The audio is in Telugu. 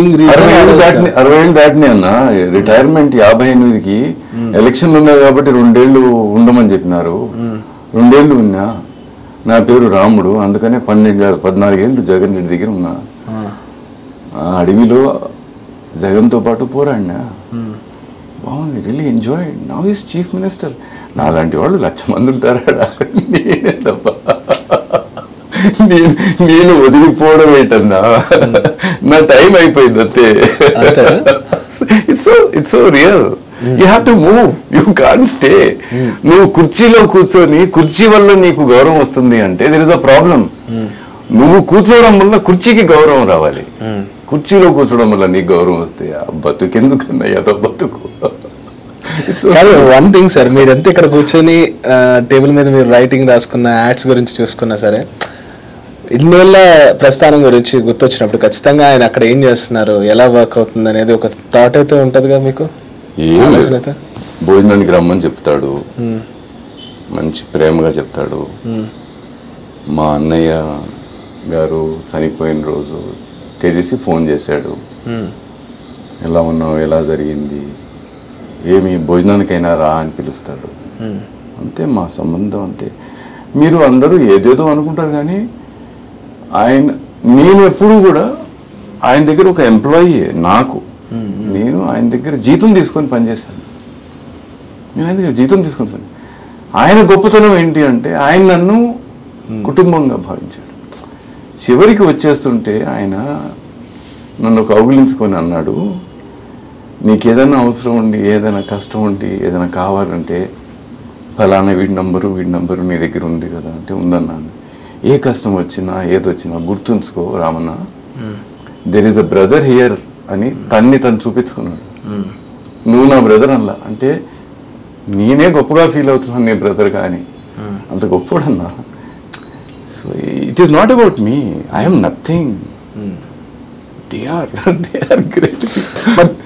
అరవై ఏళ్ళు దాటిని అరవై ఏళ్ళు దాటినాయి అన్న రిటైర్మెంట్ యాభై ఎనిమిదికి ఎలక్షన్లు ఉన్నాయి కాబట్టి రెండేళ్లు ఉండమని చెప్పినారు రెండేళ్లు ఉన్నా నా పేరు రాముడు అందుకనే పన్నెండు పద్నాలుగేళ్ళు జగన్ రెడ్డి దగ్గర ఉన్నా ఆ అడవిలో జగన్తో పాటు పోరాడినా బాగుంది really enjoy now is chief minister నాలాంటి వాళ్ళు లక్ష మంది ఉంటారా నేనే తప్ప నేను నేను వదిలిపోవడం ఏంటన్నా నా టైం అయిపోయింది అంతే అంతే? It's so it's so real you have to move you can stay నువ్వు కుర్చీలో కూర్చొని కుర్చీ వల్ల నీకు గౌరవం వస్తుంది అంటే దర్ ఇస్ అ ప్రాబ్లం నువ్వు కూర్చోవడం వల్ల కుర్చీకి గౌరవం రావాలి కుర్చీలో కూర్చోవడం వల్ల నీకు గౌరవం వస్తే ఆ బతుకెందుకన్నా ఏదో బతుకు It's so- కాదు వన్ థింగ్ సార్ మీరు ఎంత ఇక్కడ కూర్చొని టేబుల్ మీద మీరు రైటింగ్ రాసుకున్న యాడ్స్ గురించి చూసుకున్నా సరే ఇన్నేళ్ళ ప్రస్థానం గురించి గుర్తొచ్చినప్పుడు ఖచ్చితంగా ఆయన అక్కడ ఏం చేస్తున్నారు ఎలా వర్క్ అవుతుంది అనేది ఒక థాట్ అయితే ఉంటుంది కదా మీకు ఏం లేదు. ఆలోచన అయితే భోజనానికి రమ్మని చెప్తాడు మంచి ప్రేమగా చెప్తాడు మా అన్నయ్య గారు చనిపోయిన రోజు తెలిసి ఫోన్ చేశాడు ఎలా ఉన్నావు ఎలా జరిగింది ఏమి భోజనానికైనా రా అని పిలుస్తాడు అంతే మా సంబంధం అంతే మీరు అందరూ ఏదేదో అనుకుంటారు కానీ ఆయన నేను ఎప్పుడూ కూడా ఆయన దగ్గర ఒక ఎంప్లాయీ నాకు నేను ఆయన దగ్గర జీతం తీసుకొని పనిచేశాను నేను ఆయన దగ్గర జీతం తీసుకొని పని ఆయన గొప్పతనం ఏంటి అంటే ఆయన నన్ను కుటుంబంగా భావించాడు చివరికి వచ్చేస్తుంటే ఆయన నన్ను కౌగిలించుకొని అన్నాడు నీకు ఏదైనా అవసరం ఉండి ఏదైనా కష్టం ఉండి ఏదైనా కావాలంటే ఫలానా వీడి నంబరు వీడి నంబరు నీ దగ్గర ఉంది కదా అంటే ఉందన్నాను ఏ కష్టం వచ్చినా ఏదొచ్చినా గుర్తుంచుకో Ramanna there is a brother here అని తన్ని తను చూపించుకున్నాడు నువ్వు నా బ్రదర్ అలా అంటే నేనే గొప్పగా ఫీల్ అవుతున్నాను నీ బ్రదర్ కానీ అంత గొప్పడన్నా so it is not about me I'm nothing they are they are great but